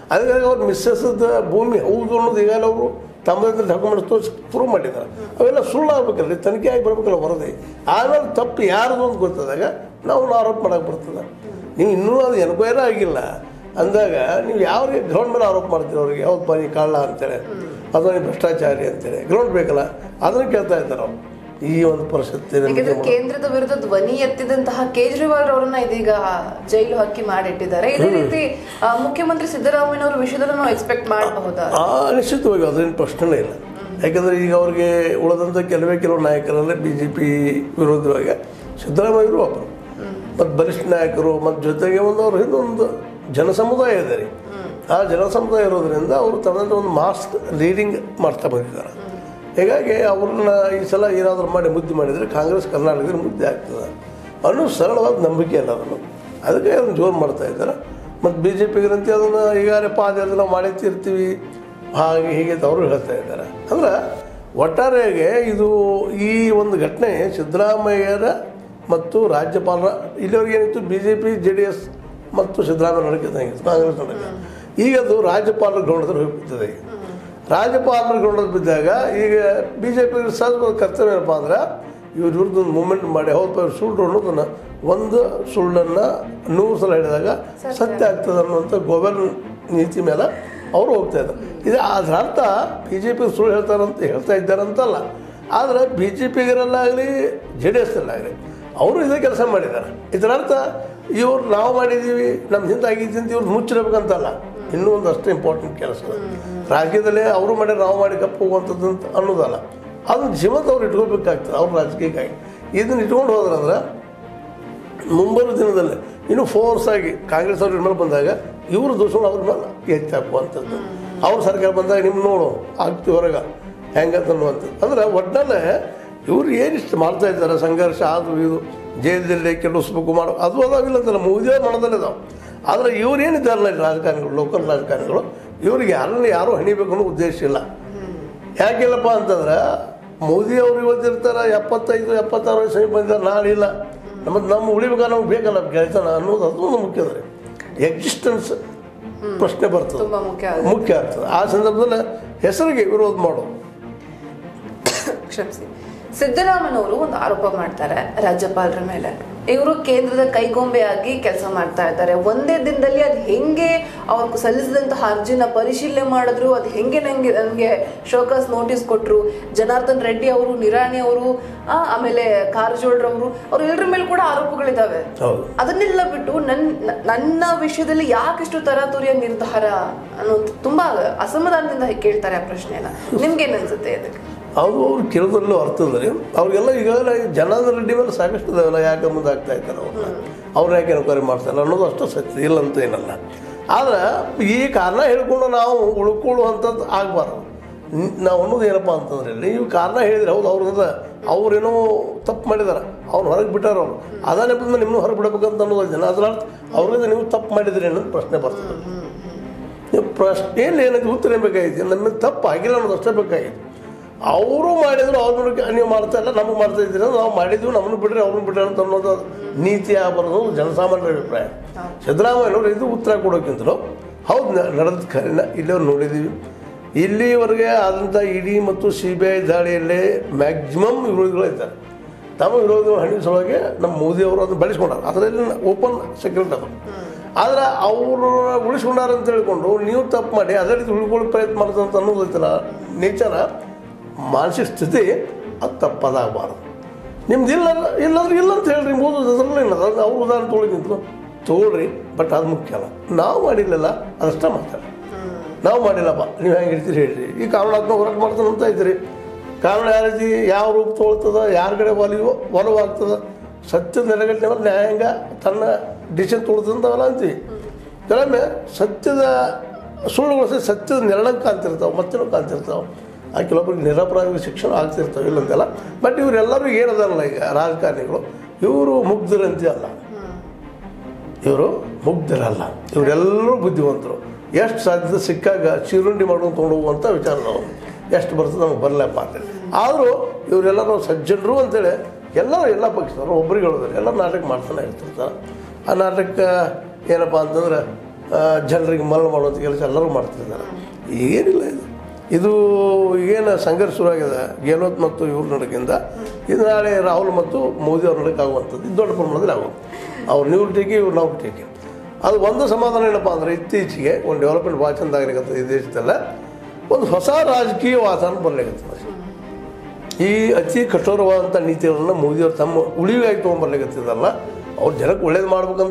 ಅದಕ್ಕಾಗಿ ಅವ್ರು ಮಿಸ್ಸಸ್ದ ಭೂಮಿ ಹೌದು ಅನ್ನೋದು ಈಗಾಗಲೇ ಅವರು ತಮ್ಮದ್ರ ಡಾಕ್ಯುಮೆಂಟ್ಸ್ ತೋರಿಸಿ ಪ್ರೂವ್ ಮಾಡಿದ್ದಾರೆ ಅವೆಲ್ಲ ಸುಳ್ಳು ಆಗ್ಬೇಕಲ್ರಿ ತನಿಖೆ ಆಗಿ ಬರ್ಬೇಕಲ್ಲ ವರದಿ ಆಮೇಲೆ ತಪ್ಪು ಯಾರ್ದು ಅಂತ ಗೊತ್ತಾದಾಗ ನಾವು ಆರೋಪ ಮಾಡಕ್ಕೆ ಬರ್ತದೆ ನೀವು ಇನ್ನೂ ಅದು ಎನ್ಕ್ವೈರಿ ಆಗಿಲ್ಲ ಅಂದಾಗ ನೀವು ಯಾವ ಗ್ರೌಂಡ್ ಮೇಲೆ ಆರೋಪ ಮಾಡ್ತೀರಿ ಅವ್ರಿಗೆ ಯಾವ್ದು ಬರೀ ಕಳ್ಳ ಅಂತೇಳಿ ಅಥವಾ ನೀವು ಭ್ರಷ್ಟಾಚಾರಿ ಅಂತೇಳಿ ಗ್ರೌಂಡ್ ಬೇಕಲ್ಲ ಅದನ್ನು ಕೇಳ್ತಾ ಇದ್ದಾರೆ ಅವ್ರು ಈ ಒಂದು ಪರಿಸ್ಥಿತಿ ಯಾಕಂದ್ರೆ ಕೇಂದ್ರದ ವಿರುದ್ಧ ಧ್ವನಿ ಎತ್ತಿದಂತಹ ಕೇಜ್ರಿವಾಲ್ ಅವರನ್ನ ಇದೀಗ ಜೈಲು ಹಾಕಿ ಮಾಡಿಟ್ಟಿದ್ದಾರೆ ಇದೇ ರೀತಿ ಆ, ಮುಖ್ಯಮಂತ್ರಿ ಸಿದ್ದರಾಮಯ್ಯ ಅವರ ವಿಷಯದಲ್ಲೂ ನಾವು ಎಕ್ಸ್ಪೆಕ್ಟ್ ಮಾಡಬಹುದಾ ಆ ನಿಶ್ಚಿತವಾಗಿ ಅದೇನು ಪ್ರಶ್ನೆನೇ ಇಲ್ಲ ಯಾಕಂದರೆ ಈಗ ಅವ್ರಿಗೆ ಉಳಿದಂಥ ಕೆಲವೇ ಕೆಲವು ನಾಯಕರಲ್ಲೇ ಬಿ ಜೆ ಪಿ ವಿರೋಧವಾಗಿ ಸಿದ್ದರಾಮಯ್ಯರು ಒಬ್ಬರು ಮತ್ತು ಬಲಿಷ್ಠ ನಾಯಕರು ಮತ್ತು ಜೊತೆಗೆ ಒಂದು ಅವ್ರ ಹಿಂದೆ ಒಂದು ಜನಸಮುದಾಯ ಇದೆ ರೀ ಆ ಜನಸಮುದಾಯ ಇರೋದ್ರಿಂದ ಅವರು ತನ್ನದೇ ಒಂದು ಮಾಸ್ಕ್ ಲೀಡಿಂಗ್ ಮಾಡ್ತಾ ಬಂದಿದ್ದಾರೆ ಹೀಗಾಗಿ ಅವ್ರನ್ನ ಈ ಸಲ ಏನಾದರೂ ಮಾಡಿ ಮುದ್ದೆ ಮಾಡಿದರೆ ಕಾಂಗ್ರೆಸ್ ಕರ್ನಾಟಕದಲ್ಲಿ ಮುದ್ದೆ ಆಗ್ತದೆ ಅನ್ನೋ ಸರಳವಾದ ನಂಬಿಕೆ ಅಲ್ಲ ಅದನ್ನು ಅದಕ್ಕೆ ಅದನ್ನು ಜೋರು ಮಾಡ್ತಾ ಇದ್ದಾರೆ ಮತ್ತು ಬಿ ಜೆ ಪಿಗರಂತೆ ಅದನ್ನು ಈಗಾಗಲೇ ಪಾದಯಾತ್ರೆ ನಾವು ಮಾಡಿರ್ತೀವಿ ಹಾಗೆ ಹೀಗೆ ಅಂತ ಅವರು ಹೇಳ್ತಾ ಇದ್ದಾರೆ ಅಂದ್ರೆ ಒಟ್ಟಾರೆಯಾಗಿ ಇದು ಈ ಒಂದು ಘಟನೆ ಸಿದ್ದರಾಮಯ್ಯರ ಮತ್ತು ರಾಜ್ಯಪಾಲರ ಇಲ್ಲಿವರೆಗೆ ಏನಿತ್ತು B J P J D S ಮತ್ತು ಸಿದ್ದರಾಮಯ್ಯ ನಡಕಿದ್ದಂಗಿತ್ತು ಕಾಂಗ್ರೆಸ್ ನಡಕ ಈಗ ಅದು ರಾಜ್ಯಪಾಲರ ಗೌರವದಲ್ಲಿ ಹೋಗ್ಬಿಡ್ತದೆ ಈಗ ರಾಜ್ಯಪಾಲರ ಗೌರವದಲ್ಲಿ ಬಿದ್ದಾಗ ಈಗ ಬಿ ಜೆ ಪಿ ಸಹಜ ಕರ್ತವ್ಯ ಏನಪ್ಪ ಅಂದ್ರೆ ಇವ್ರ ವಿರುದ್ಧ ಒಂದು ಮೂಮೆಂಟ್ ಮಾಡಿ ಹೌದು ಇವ್ರು ಸುಳ್ಳು ಅನ್ನೋದನ್ನು ಒಂದು ಸುಳ್ಳನ್ನು ನೂರು ಸಲ ಹೇಳಿದಾಗ ಸತ್ಯ ಆಗ್ತದೆ ಅನ್ನುವಂಥ ಗೋಬಲ್ ನೀತಿ ಮೇಲೆ ಅವರು ಹೋಗ್ತಾ ಇದ್ದಾರೆ ಇದು ಅದರ ಅರ್ಥ ಬಿ ಜೆ ಪಿ ಸುಳ್ಳು ಹೇಳ್ತಾರಂತ ಹೇಳ್ತಾ ಇದ್ದಾರಂತಲ್ಲ ಆದರೆ ಬಿ ಜೆ ಪಿಗರಲ್ಲಾಗಲಿ ಜೆ ಡಿ ಎಸ್ನಲ್ಲಾಗಲಿ ಅವರು ಇದೇ ಕೆಲಸ ಮಾಡಿದ್ದಾರೆ ಇದರ ಅರ್ಥ ಇವ್ರು ನಾವು ಮಾಡಿದ್ದೀವಿ ನಮ್ಮ ಹಿಂದೆ ಆಗಿದ್ದು ಅಂತ ಇವ್ರು ಮುಚ್ಚಿರ್ಬೇಕಂತಲ್ಲ ಇನ್ನೂ ಒಂದು ಅಷ್ಟು ಇಂಪಾರ್ಟೆಂಟ್ ಕೆಲಸ ರಾಜಕೀಯದಲ್ಲೇ ಅವರು ಮಾಡಿ ನಾವು ಮಾಡಿ ಕಪ್ಪು ಹೋಗುವಂಥದ್ದು ಅಂತ ಅನ್ನೋದಲ್ಲ ಅದನ್ನ ಜೀವಂತ ಅವ್ರು ಇಟ್ಕೋಬೇಕಾಗ್ತದೆ ಅವ್ರ ರಾಜಕೀಯಕ್ಕಾಗಿ ಇದನ್ನ ಇಟ್ಕೊಂಡು ಹೋದ್ರಂದ್ರೆ ಮುಂಬರುವ ದಿನದಲ್ಲಿ ಇನ್ನು ಫೋರ್ಸ್ ಆಗಿ ಕಾಂಗ್ರೆಸ್ ಅವ್ರ ಮೇಲೆ ಬಂದಾಗ ಇವರು ದೋಷಗಳು ಅವ್ರ ಮೇಲೆ ಎತ್ತಿ ಹಾಕುವಂಥದ್ದು ಅವ್ರ ಸರ್ಕಾರ ಬಂದಾಗ ನಿಮ್ಮ ನೋಡು ಆಗ್ತೀವಿ ಹೊರಗೆ ಹೆಂಗಂತ ಅನ್ನುವಂಥದ್ದು ಅಂದ್ರೆ ಒಟ್ಟಲ್ಲೇ ಇವ್ರು ಏನಿಷ್ಟು ಮಾಡ್ತಾ ಇದ್ದಾರೆ ಸಂಘರ್ಷ ಅದು ಇದು ಜೈಲದಲ್ಲಿ ಕೆಡಿಸ್ಬೇಕು ಮಾಡೋ ಅದು ಅದಾಗಿಲ್ಲ ಅಂತಲ್ಲ ಮೋದಿಯವ್ರ ಮನದಲ್ಲಿ ಅದಾವೆ ಆದರೆ ಇವ್ರು ಏನಿದ್ದಾರಲ್ಲ ಈ ರಾಜಕಾರಣಿಗಳು ಲೋಕಲ್ ರಾಜಕಾರಣಿಗಳು ಇವ್ರಿಗೆ ಯಾರನ್ನ ಯಾರೂ ಹಣಿಬೇಕು ಅನ್ನೋ ಉದ್ದೇಶ ಇಲ್ಲ ಯಾಕಿಲ್ಲಪ್ಪ ಅಂತಂದ್ರೆ ಮೋದಿ ಅವರು ಇವತ್ತಿರ್ತಾರೆ ಎಪ್ಪತ್ತೈದು ಎಪ್ಪತ್ತಾರು ವಯಸ್ಸು ಬಂದಿದ್ದಾರೆ ನಾಳೆ ಇಲ್ಲ ನಮ್ಮ ನಮ್ಮ ಉಳಿಬೇಕಾದ್ರೆ ನಮ್ಗೆ ಬೇಕಲ್ಲ ಗೆಳೆತನ ಅನ್ನೋದು ಅದು ಒಂದು ಮುಖ್ಯ ಅದ ಎಕ್ಸಿಸ್ಟೆನ್ಸ್ ಪ್ರಶ್ನೆ ಬರ್ತದೆ ತುಂಬಾ ಮುಖ್ಯ ಆಗುತ್ತೆ. ಮುಖ್ಯ ಆಗ್ತದೆ ಆ ಸಂದರ್ಭದಲ್ಲಿ ಹೆಸರಿಗೆ ವಿರೋಧ ಮಾಡೋದು ಕ್ಷಮಿಸಿ ಸಿದ್ದರಾಮಯ್ಯನವರು ಒಂದು ಆರೋಪ ಮಾಡ್ತಾರೆ ರಾಜ್ಯಪಾಲರ ಮೇಲೆ ಇವರು ಕೇಂದ್ರದ ಕೈಗೊಂಬೆಯಾಗಿ ಕೆಲಸ ಮಾಡ್ತಾ ಇದ್ದಾರೆ ಒಂದೇ ದಿನದಲ್ಲಿ ಅದು ಹೆಂಗೆ ಅವ್ರು ಸಲ್ಲಿಸಿದಂತಹ ಅರ್ಜಿನ ಪರಿಶೀಲನೆ ಮಾಡಿದ್ರು ಅದು ಹೆಂಗೆ ನಂಗೆ ನನಗೆ ಶೋಕಾಸ್ ನೋಟಿಸ್ ಕೊಟ್ಟರು ಜನಾರ್ದನ್ ರೆಡ್ಡಿ ಅವರು ನಿರಾಣಿ ಅವರು ಆ, ಆಮೇಲೆ ಕಾರಜೋಳ್ರವರು ಅವ್ರು ಎಲ್ಲರ ಮೇಲೆ ಕೂಡ ಆರೋಪಗಳಿದಾವೆ ಹೌದು ಅದನ್ನೆಲ್ಲ ಬಿಟ್ಟು ನನ್ನ ನನ್ನ ವಿಷಯದಲ್ಲಿ ಯಾಕಿಷ್ಟು ತರಾತುರಿಯ ನಿರ್ಧಾರ ಅನ್ನೋದು ತುಂಬಾ ಅಸಮಾಧಾನದಿಂದ ಕೇಳ್ತಾರೆ ಆ ಪ್ರಶ್ನೆನ ನಿಮ್ಗೇನ್ ಅನ್ಸುತ್ತೆ ಅದಕ್ಕೆ ಅದು ಅವ್ರು ಕೇಳೋದ್ರಲ್ಲೂ ಅರ್ಥ ಇದೆ ರೀ ಅವ್ರಿಗೆಲ್ಲ ಈಗಾಗಲೇ ಜನಾರ್ದನ ರೆಡ್ಡಿ ಮೇಲೆ ಸಾಕಷ್ಟು ಇದಾವಲ್ಲ ಯಾಕೆ ಮುಂದೆ ಆಗ್ತಾ ಇದ್ದಾರೆ ಅವ್ರನ್ನ ಅವ್ರು ಯಾಕೆ ಎನ್ಕ್ವೈರಿ ಮಾಡ್ತಾರೆ ಅನ್ನೋದು ಅಷ್ಟು ಸತ್ಯ ಇಲ್ಲ ಅಂತ ಏನಲ್ಲ ಆದ್ರೆ ಈ ಕಾರಣ ಹೇಳ್ಕೊಂಡು ನಾವು ಉಳ್ಕೊಳ್ಳುವಂಥದ್ದು ಆಗಬಾರ್ದು ನಾವು ಅನ್ನೋದು ಏನಪ್ಪ ಅಂತಂದ್ರೆ ಇಲ್ಲಿ ಇವು ಕಾರಣ ಹೇಳಿದ್ರೆ ಹೌದು ಅವ್ರದ್ದು ಅವ್ರೇನೋ ತಪ್ಪು ಮಾಡಿದಾರೆ ಅವ್ರು ಹೊರಗೆ ಬಿಟ್ಟಾರ ಅವ್ರು ಅದ ನೆಪದಿಂದ ನಿಮ್ಮನ್ನು ಹೊರಗೆ ಬಿಡಬೇಕಂತ ಅನ್ನೋದು ಜನ ಅದ್ರ ಅರ್ಥ ಅವ್ರಿಂದ ನೀವು ತಪ್ಪು ಮಾಡಿದ್ರಿ ಅನ್ನೋದು ಪ್ರಶ್ನೆ ಬರ್ತದೆ ನೀವು ಪ್ರಶ್ನೆ ಏನಕ್ಕೆ ಉತ್ತರ ಏನ್ ಬೇಕಾಗಿತ್ತು ನಮ್ಮ ತಪ್ಪು ಆಗಿಲ್ಲ ಅನ್ನೋದು ಅಷ್ಟೇ ಬೇಕಾಗಿತ್ತು ಅವರು ಮಾಡಿದ್ರು ಅವ್ರ ನೋಡಿ ನೀವು ಮಾಡ್ತಾ ಇಲ್ಲ ನಮಗೆ ಮಾಡ್ತಾ ಇದ್ದೀರಿ ಅಂದ್ರೆ ನಾವು ಮಾಡಿದ್ವಿ ನಮ್ಮನ್ನು ಬಿಡ್ರಿ ಅವ್ರನ್ನ ಬಿಡ್ರಿ ಅಂತ ಅನ್ನೋದು ನೀತಿ ಆಗ್ಬಾರ್ದು ಜನಸಾಮಾನ್ಯರ ಅಭಿಪ್ರಾಯ ಸಿದ್ದರಾಮಯ್ಯನವರು ಇದು ಉತ್ತರ ಕೊಡೋಕ್ಕಿಂತಲೂ ಹೌದು ನಡೆದ ಖರೀನ ಇಲ್ಲಿವ್ರು ನೋಡಿದ್ದೀವಿ ಇಲ್ಲಿವರೆಗೆ ಆದಂಥ ಇಡಿ ಮತ್ತು ಸಿ ಬಿ ಐ ದಾಳಿಯಲ್ಲೇ ಮ್ಯಾಕ್ಸಿಮಮ್ ವಿರೋಧಿಗಳು ಇದ್ದಾರೆ ತಮ್ಮ ವಿರೋಧಿಗಳು ಹಣ್ಣಿ ಸಲುವಾಗಿ ನಮ್ಮ ಮೋದಿಯವರು ಅದನ್ನು ಬೆಳೆಸ್ಕೊಂಡಾರ ಅದರಲ್ಲಿ ಓಪನ್ ಸೆಕ್ರೆಟ್ ಅದು ಆದ್ರೆ ಅವರು ಉಳಿಸ್ಕೊಂಡಾರ ಅಂತ ಹೇಳ್ಕೊಂಡು ನೀವು ತಪ್ಪು ಮಾಡಿ ಅದೇ ರೀತಿ ಉಳ್ಕೊಳ್ಳೋ ಪ್ರಯತ್ನ ಮಾಡ್ತಾರೆ ಅಂತ ಅನ್ನೋದೈತಲ್ಲ ನೇಚರ ಮಾನಸಿಕ ಸ್ಥಿತಿ ಅದು ತಪ್ಪದಾಗಬಾರ್ದು ನಿಮ್ದು ಇಲ್ಲ ಇಲ್ಲಾಂದ್ರೆ ಇಲ್ಲ ಅಂತ ಹೇಳ್ರಿ ಓದೋದು ಅದ್ರಲ್ಲಿ ಇಲ್ಲ ಅದು ಅವ್ರು ಉದಾಹರಣೆ ತೊಗೊಳಿಕ್ಕಿಂತಲೂ ತೊಗೊಳ್ರಿ ಬಟ್ ಅದು ಮುಖ್ಯ ಅಲ್ಲ ನಾವು ಮಾಡಿಲ್ಲಲ್ಲ ಅದಷ್ಟೇ ಮಾತಾಡಿ ನಾವು ಮಾಡಿಲ್ಲಪ್ಪ ನೀವು ಹೆಂಗೆ ಇರ್ತೀರಿ ಹೇಳ್ರಿ ಈ ಕಾರಣಾತ್ಮಕ ಹೋರಾಟ ಮಾಡ್ತಾನೆ ಅಂತ ಇದ್ದೀರಿ ಕಾರಣ ಯಾವ ರೀತಿ ಯಾವ ರೂಪ ತೊಗೊಳ್ತದ ಯಾರ ಕಡೆ ಒಲಿಯೋ ಒಲವಾಗ್ತದ ಸತ್ಯದ ನೆಲೆಗಟ್ಟಿನ ಮೇಲೆ ನ್ಯಾಯಾಂಗ ತನ್ನ ಡಿಸಿಷನ್ ತೊಗೊಳ್ತದಂತವಲ್ಲ ಅಂತೀವಿ ಕೆಲವೊಮ್ಮೆ ಸತ್ಯದ ಸುಳ್ಳುಗಳು ಸತ್ಯದ ನೆರಳಂಗೆ ಕಾಣ್ತಿರ್ತಾವೆ ಮತ್ತೇನೋ ಕಾಣ್ತಿರ್ತಾವೆ ಆ ಕೆಲವೊಬ್ಬರಿಗೆ ನಿರಪರಾಧಿಗೆ ಶಿಕ್ಷಣ ಆಗ್ತಿರ್ತಾವೆ ಇಲ್ಲಂತೆಲ್ಲ ಬಟ್ ಇವರೆಲ್ಲರೂ ಏನದಾರಲ್ಲ ಈಗ ರಾಜಕಾರಣಿಗಳು ಇವರು ಮುಗ್ಧರಂತೆ ಅಲ್ಲ ಇವರು ಮುಗ್ಧರಲ್ಲ ಇವರೆಲ್ಲರೂ ಬುದ್ಧಿವಂತರು ಎಷ್ಟು ಸಾಧ್ಯತೆ ಸಿಕ್ಕಾಗ ಚಿರುಂಡಿ ಮಾಡ್ಕೊಂಡು ತೊಗೊಂಡು ಹೋಗುವಂಥ ವಿಚಾರದವರು ಎಷ್ಟು ಬರ್ತದೆ ನಮಗೆ ಬರಲಪ್ಪ ಅಂತೇಳಿ ಆದರೂ ಇವರೆಲ್ಲರೂ ಸಜ್ಜನರು ಅಂತೇಳಿ ಎಲ್ಲರೂ ಎಲ್ಲ ಪಕ್ಷದವರು ಒಬ್ಬರಿಗೆ ಹೇಳೋದಿಲ್ಲ ಎಲ್ಲ ನಾಟಕ ಮಾಡ್ತಾನೆ ಇರ್ತಿರ್ತಾರೆ ಆ ನಾಟಕ ಏನಪ್ಪ ಅಂತಂದ್ರೆ ಆ, ಜನರಿಗೆ ಮರಳು ಮಾಡುವಂಥ ಕೆಲಸ ಎಲ್ಲರೂ ಮಾಡ್ತಿದ್ದಾರೆ ಏನಿಲ್ಲ ಇದು ಇದು ಏನು ಸಂಘರ್ಷ ಶುರುವಾಗಿದೆ ಗೆಹ್ಲೋತ್ ಮತ್ತು ಇವ್ರ ನಡಕಿಂದ ಇದು ನಾಳೆ ರಾಹುಲ್ ಮತ್ತು ಮೋದಿ ಅವ್ರ ನಡಕ್ಕೆ ಆಗುವಂಥದ್ದು ಇದು ದೊಡ್ಡ ಪ್ರಮಾಣದಲ್ಲಿ ಆಗುತ್ತೆ ಅವ್ರು ನೀವು ಟೀಕೆ ಇವ್ರು ನಾವು ಟೀಕೆ ಅದು ಒಂದು ಸಮಾಧಾನ ಏನಪ್ಪ ಅಂದರೆ ಇತ್ತೀಚೆಗೆ ಒಂದು ಡೆವಲಪ್ಮೆಂಟ್ ಭಾಳ ಚಂದ ಆಗ್ಲಿಕ್ಕೆ ಈ ದೇಶದಲ್ಲ ಒಂದು ಹೊಸ ರಾಜಕೀಯ ವಾತಾವರಣ ಬರ್ಲಿಕ್ಕೆ ಈ ಅತಿ ಕಠೋರವಾದಂಥ ನೀತಿಗಳನ್ನು ಮೋದಿಯವರು ತಮ್ಮ ಉಳಿವಿಗಾಗಿ ತೊಗೊಂಬರ್ಲಿಕ್ಕತ್ತಿದ್ದಲ್ಲ ಅವ್ರು ಜನಕ್ಕೆ ಒಳ್ಳೇದು ಮಾಡ್ಬೇಕಂತ